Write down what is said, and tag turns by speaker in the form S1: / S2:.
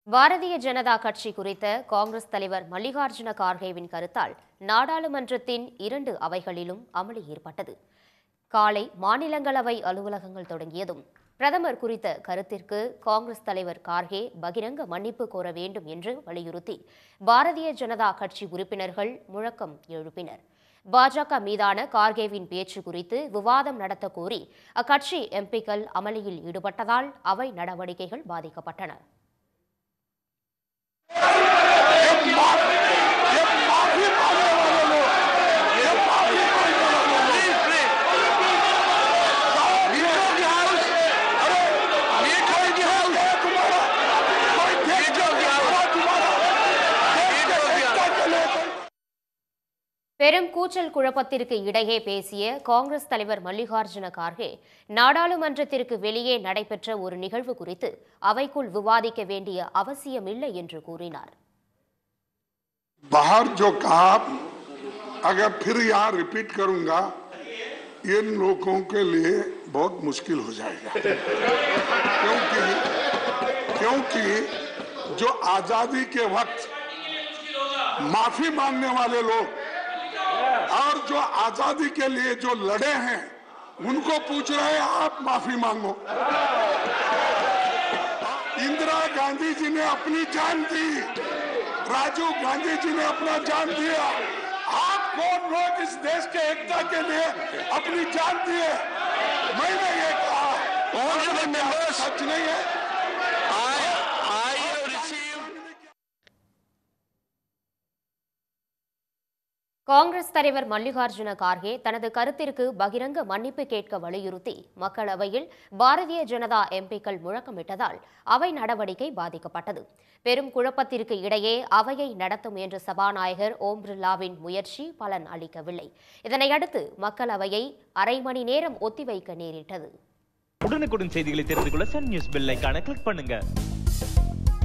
S1: பாரதிய ஜனதா கட்சி குறித்த காங்கிரஸ் தலைவர் மல்லிகார்ஜுன கார்கேவின் கருத்தால் நாடாளுமன்றத்தின் இரண்டு அவைகளிலும் அமளி ஏற்பட்டது காலை மாநிலங்களவை அலுவலகங்கள் தொடங்கியதும் பிரதமர் குறித்த கருத்திற்கு காங்கிரஸ் தலைவர் கார்கே பகிரங்க மன்னிப்பு கோர வேண்டும் என்று வலியுறுத்தி பாரதிய ஜனதா கட்சி உறுப்பினர்கள் முழக்கம் எழுப்பினர் பாஜக மீதான கார்கேவின் பேச்சு குறித்து விவாதம் நடத்த கோரி அக்கட்சி எம்பிக்கள் அமளியில் ஈடுபட்டதால் அவை நடவடிக்கைகள் பாதிக்கப்பட்டன பெரும் கூச்சல் குழப்பத்திற்கு இடையே பேசிய காங்கிரஸ் தலைவர் மல்லிகார்ஜுன கார்கே நாடாளுமன்றத்திற்கு வெளியே நடைபெற்ற ஒரு நிகழ்வு குறித்து அவைக்குள் விவாதிக்க வேண்டிய அவசியமில்லை என்று கூறினார்
S2: बाहर जो कहा अगर फिर यहाँ रिपीट करूंगा इन लोगों के लिए बहुत मुश्किल हो जाएगा क्योंकि क्योंकि जो आजादी के वक्त माफी मांगने वाले लोग और जो आजादी के लिए जो लड़े हैं उनको पूछ रहे हैं आप माफी मांगो इंदिरा गांधी जी ने अपनी जान दी राजीव गांधी जी ने अपना जान दिया आप कौन लोग इस देश के एकता के लिए अपनी जान दिए मैंने ये कहा और क्या सच नहीं है
S1: காங்கிரஸ் தலைவர் மல்லிகார்ஜுன கார்கே தனது கருத்திற்கு பகிரங்க மன்னிப்பு கேட்க வலியுறுத்தி மக்களவையில் பாரதிய ஜனதா எம்பிக்கள் முழக்கமிட்டதால் அவை நடவடிக்கை பாதிக்கப்பட்டது பெரும் குழப்பத்திற்கு இடையே அவையை நடத்த முயன்ற சபாநாயகர் ஓம் பிர்லாவின் முயற்சி பலன் அளிக்கவில்லை இதனையடுத்து மக்களவையை அரை மணி நேரம் ஒத்திவைக்க நேரிட்டது
S3: உடனுக்குடன் செய்திகளை தெரிந்து கொள்ள சன் நியூஸ் பெல் ஐகானை கிளிக் பண்ணுங்க